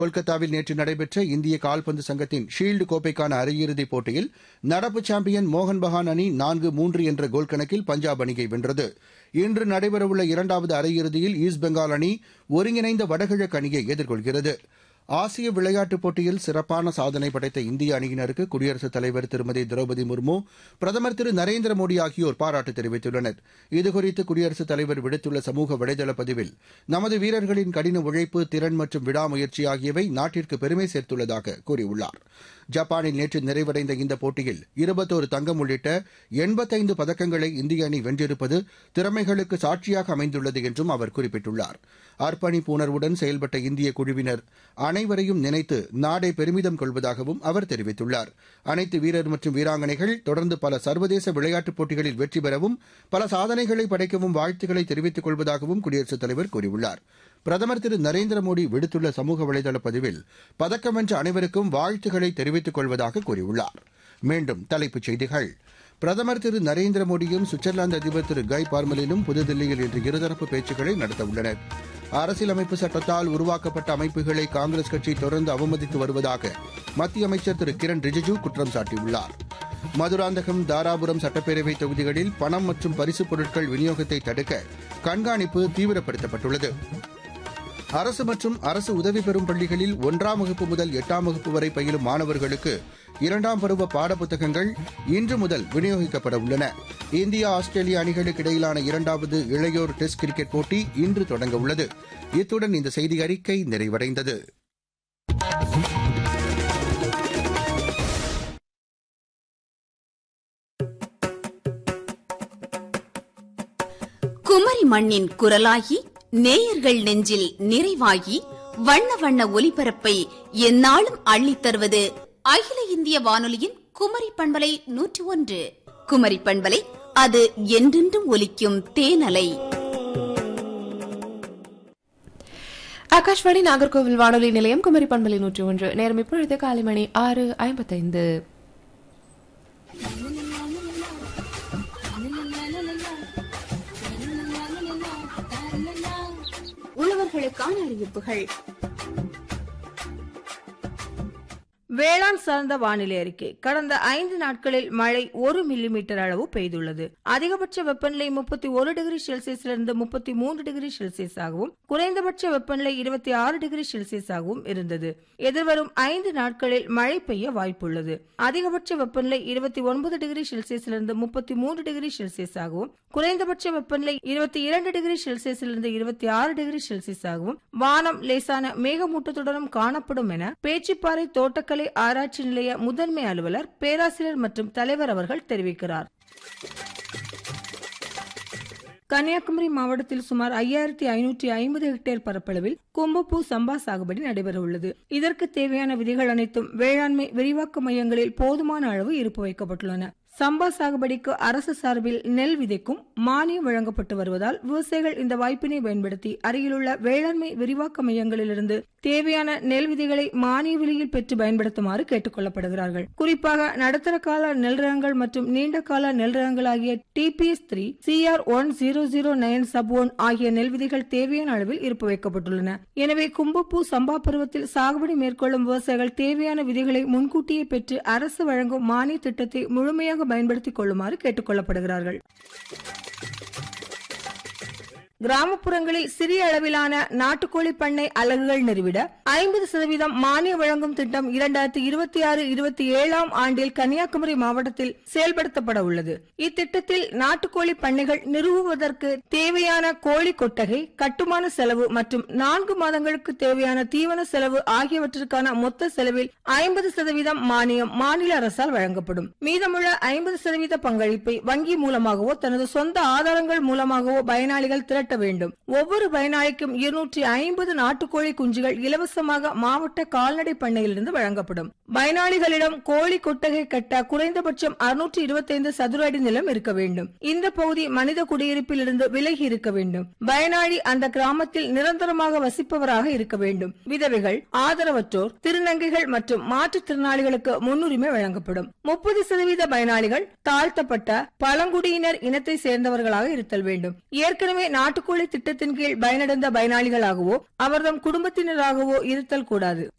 கொல்கத்தாவில் நேற்று நடைபெற்ற இந்திய கால்பந்து சங்கத்தின் ஷீல்டு கோப்பைக்கான அரையிறுதிப் போட்டியில் நடப்பு சாம்பியன் மோகன் பகான் அணி நான்கு மூன்று என்ற கோல் கணக்கில் பஞ்சாப் அணியை வென்றது இன்று நடைபெறவுள்ள இரண்டாவது அரையிறுதியில் ஈஸ்ட் பெங்கால் அணி ஒருங்கிணைந்த வடகிழக்கு அணியை எதிர்கொள்கிறது ஆசிய விளையாட்டுப் போட்டியில் சிறப்பான சாதனை படைத்த இந்திய அணியினருக்கு குடியரசுத் தலைவர் திருமதி திரௌபதி முர்மு பிரதமர் திரு நரேந்திர மோடி ஆகியோர் பாராட்டு தெரிவித்துள்ளனர் இதுகுறித்து குடியரசுத் தலைவர் விடுத்துள்ள சமூக வலைதள பதிவில் நமது வீரர்களின் கடின உழைப்பு திறன் மற்றும் விடாமுயற்சி ஆகியவை நாட்டிற்கு பெருமை சேர்த்துள்ளதாக கூறியுள்ளார் ஜப்பானில் நேற்று நிறைவடைந்த இந்த போட்டியில் இருபத்தோரு தங்கம் உள்ளிட்ட எண்பத்தைந்து பதக்கங்களை இந்திய அணி வென்றிருப்பது திறமைகளுக்கு சாட்சியாக அமைந்துள்ளது என்றும் அவர் குறிப்பிட்டுள்ளார் அர்ப்பணிப்பு உணர்வுடன் செயல்பட்ட இந்திய குழுவினர் அனைவரையும் நினைத்து நாடே பெருமிதம் கொள்வதாகவும் அவர் தெரிவித்துள்ளார் அனைத்து வீரர் மற்றும் வீராங்கனைகள் தொடர்ந்து பல சர்வதேச விளையாட்டுப் போட்டிகளில் வெற்றி பெறவும் பல சாதனைகளை படைக்கவும் வாழ்த்துக்களை தெரிவித்துக் கொள்வதாகவும் குடியரசுத் தலைவர் கூறியுள்ளார் பிரதமர் திரு நரேந்திர மோடி விடுத்துள்ள சமூக வலைதள பதிவில் பதக்கம் வென்ற அனைவருக்கும் வாழ்த்துக்களை தெரிவித்துக் கொள்வதாக கூறியுள்ளார் மீண்டும் தலைப்புச் செய்திகள் பிரதமர் திரு நரேந்திர மோடியும் சுவிட்சர்லாந்து அதிபர் திரு கை பார்மலினும் புதுதில்லியில் இன்று இருதரப்பு பேச்சுக்களை நடத்தவுள்ளனர் அரசியலமைப்பு சட்டத்தால் உருவாக்கப்பட்ட அமைப்புகளை காங்கிரஸ் கட்சி தொடர்ந்து அவமதித்து வருவதாக மத்திய அமைச்சர் திரு கிரண் ரிஜிஜூ குற்றம் சாட்டியுள்ளார் மதுராந்தகம் தாராபுரம் சட்டப்பேரவை தொகுதிகளில் பணம் மற்றும் பரிசுப் பொருட்கள் விநியோகத்தை தடுக்க கண்காணிப்பு தீவிரப்படுத்தப்பட்டுள்ளது அரசு மற்றும் அரசு உதவி பெறும் பள்ளிகளில் ஒன்றாம் வகுப்பு முதல் எட்டாம் வகுப்பு வரை பயிலும் மாணவர்களுக்கு இரண்டாம் பருவ பாடப்புத்தகங்கள் இன்று முதல் விநியோகிக்கப்பட உள்ளன இந்தியா ஆஸ்திரேலியா அணிகளுக்கு இடையிலான இரண்டாவது இளையோர் டெஸ்ட் கிரிக்கெட் போட்டி இன்று தொடங்க உள்ளது இத்துடன் இந்த செய்தி அறிக்கை நிறைவடைந்தது குமரி மண்ணின் குரலாகி நேயர்கள் நெஞ்சில் நிறைவாகி வண்ண வண்ண ஒலிபரப்பை எந்நாளும் அள்ளித் தருவது அகில இந்திய வானொலியின் குமரி பண்பலை நூற்றி ஒன்று குமரி பண்பலை அது என்றென்றும் ஒலிக்கும் தேனலை ஆகாஷ்வாணி நாகர்கோவில் வானொலி நிலையம் குமரி பண்பலை நூற்றி ஒன்று நேரம் இப்பொழுது காலை மணி ஆறு ஐம்பத்தைந்து உழவர்களுக்கான அறிவிப்புகள் வேளாண் சார்ந்த வானிலை அறிக்கை கடந்த ஐந்து நாட்களில் மழை ஒரு மில்லிமீட்டர் அளவு பெய்துள்ளது அதிகபட்ச வெப்பநிலை முப்பத்தி ஒரு டிகிரி செல்சியஸிலிருந்து முப்பத்தி மூன்று டிகிரி செல்சியஸாகவும் குறைந்தபட்ச வெப்பநிலை இருபத்தி ஆறு டிகிரி செல்சியஸாகவும் இருந்தது எதிர்வரும் ஐந்து நாட்களில் மழை பெய்ய வாய்ப்புள்ளது அதிகபட்ச வெப்பநிலை இருபத்தி ஒன்பது டிகிரி செல்சியஸிலிருந்து முப்பத்தி மூன்று டிகிரி செல்சியஸாகவும் குறைந்தபட்ச வெப்பநிலை இருபத்தி இரண்டு டிகிரி செல்சியஸிலிருந்து இருபத்தி ஆறு டிகிரி செல்சியஸாகவும் வானம் லேசான மேகமூட்டத்துடனும் காணப்படும் என பேச்சிப்பாறை தோட்டக்கலை ஆராய்ச்சி நிலைய முதன்மை அலுவலர் பேராசிரியர் மற்றும் தலைவர் அவர்கள் தெரிவிக்கிறார் கன்னியாகுமரி மாவட்டத்தில் சுமார் ஐயாயிரத்தி ஐநூற்றி ஐம்பது ஹெக்டேர் பரப்பளவில் கும்பப்பூ சம்பா சாகுபடி நடைபெற உள்ளது இதற்கு தேவையான விதிகள் அனைத்தும் வேளாண்மை விரிவாக்க மையங்களில் போதுமான அளவு இருப்பு வைக்கப்பட்டுள்ளன சம்பா சாகுபடிக்கு அரசு சார்பில் நெல் விதைக்கும் மானியம் வழங்கப்பட்டு வருவதால் விவசாயிகள் இந்த வாய்ப்பினை பயன்படுத்தி அருகிலுள்ள வேளாண்மை விரிவாக்க மையங்களிலிருந்து தேவையான நெல் விதைகளை மானிய விலையில் பெற்று பயன்படுத்துமாறு கேட்டுக் கொள்ளப்படுகிறார்கள் குறிப்பாக நடுத்தர கால நெல் ரகங்கள் மற்றும் நீண்ட கால நெல் ரகங்கள் ஆகிய TPS three CR one zero zero nine sub one ஆகிய நெல் விதைகள் தேவையான அளவில் இருப்பு வைக்கப்பட்டுள்ளன எனவே கும்பப்பூ சம்பா பருவத்தில் சாகுபடி மேற்கொள்ளும் விவசாயிகள் தேவையான விதைகளை முன்கூட்டியே பெற்று அரசு வழங்கும் மானிய திட்டத்தை முழுமையாக பயன்படுத்திக் கொள்ளுமாறு கேட்டுக் கொள்ளப்படுகிறார்கள் கிராமப்புறங்களில் சிறிய அளவிலான நாட்டுக்கோழி பண்ணை அலகுகள் நிறுவிட ஐம்பது சதவீதம் மானியம் வழங்கும் திட்டம் இரண்டாயிரத்தி இருபத்தி ஆறு இருபத்தி ஏழாம் ஆண்டில் கன்னியாகுமரி மாவட்டத்தில் செயல்படுத்தப்பட உள்ளது இத்திட்டத்தில் நாட்டுக்கோழி பண்ணைகள் நிறுவுவதற்கு தேவையான கோழி கொட்டகை கட்டுமான செலவு மற்றும் நான்கு மாதங்களுக்கு தேவையான தீவன செலவு ஆகியவற்றிற்கான மொத்த செலவில் ஐம்பது சதவீதம் மானியம் மாநில அரசால் வழங்கப்படும் மீதமுள்ள ஐம்பது சதவீத பங்களிப்பை வங்கி மூலமாகவோ தனது சொந்த ஆதாரங்கள் மூலமாகவோ பயனாளிகள் திரட்ட வேண்டும் ஒவ்வொரு பயனாளிக்கும் இருநூற்றி ஐம்பது நாட்டுக்கோழி குஞ்சுகள் இலவசமாக மாவட்ட கால்நடை பண்ணையிலிருந்து வழங்கப்படும் பயனாளிகளிடம் கோழி கொட்டகை கட்ட குறைந்தபட்சம் அறுநூற்றி இருபத்தைந்து சதுர அடி நிலம் இருக்க வேண்டும் இந்த பகுதி மனித குடியிருப்பில் இருந்து விலகி இருக்க வேண்டும் பயனாளி அந்த கிராமத்தில் நிரந்தரமாக வசிப்பவராக இருக்க வேண்டும் விதவைகள் ஆதரவற்றோர் திருநங்கைகள் மற்றும் மாற்றுத்திறனாளிகளுக்கு முன்னுரிமை வழங்கப்படும் முப்பது சதவீத பயனாளிகள் தாழ்த்தப்பட்ட பழங்குடியினர் இனத்தை சேர்ந்தவர்களாக இருத்தல் வேண்டும் ஏற்கனவே நாட்டு நாட்டுக்கோழி திட்டத்தின் கீழ் பயனடைந்த பயனாளிகளாகவோ அவர்தம் குடும்பத்தினராகவோ இருத்தல் கூடாது